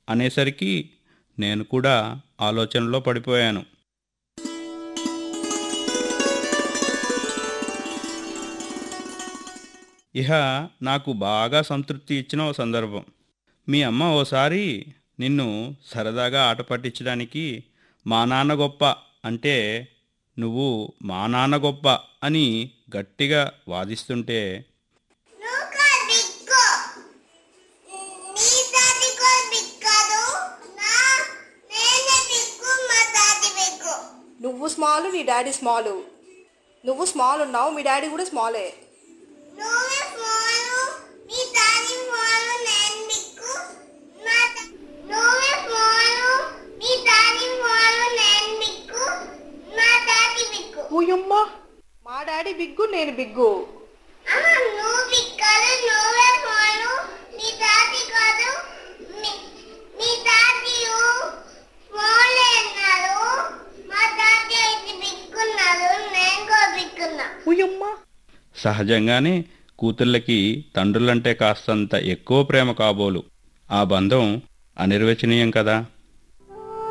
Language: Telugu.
అనేసరికి నేను కూడా ఆలోచనలో పడిపోయాను ఇహ నాకు బాగా సంతృప్తి ఇచ్చిన ఓ సందర్భం మీ అమ్మ ఓసారి నిన్ను సరదాగా ఆట పట్టించడానికి మా నాన్న గొప్ప అంటే నువ్వు మా నాన్న గొప్ప అని గట్టిగా వాదిస్తుంటే నువ్వు కాదు బిగ్గు నీ తాతి కూడా బిగ్గాదు నా నేనే బిగ్గు మా తాతి బిగ్గు నువ్వు స్మాల్ నీ డాడీ స్మాల్ నువ్వు స్మాల్ ఉన్నావు మీ డాడీ కూడా స్మాలే నువ్వే స్మాలు నీ తాతి స్మాలు నేను బిగ్గు నా తా- నువ్వే స్మాలు నీ తాతి స్మాలు నేను బిగ్గు నా తాతి బిగ్గు ఊయమ్మ మా డాడీ బిగ్గు నేను బిగ్గు అమ్మ నువ్వు బిగ్గాదు నువ్వే స్మాలు నీ తాతి కాదు మీ- మీ తాతి స్మాల్ అన్నారు మా తాతి అయితే బిగ్గున్నారు నేను కూడా బిగ్గున్నా ఊయమ్మ సహజంగానే కూతుళ్ళకి తండ్రులంటే కాస్తంత ఎక్కువ ప్రేమ కాబోలు ఆ బంధం అనిర్వచనీయం కదా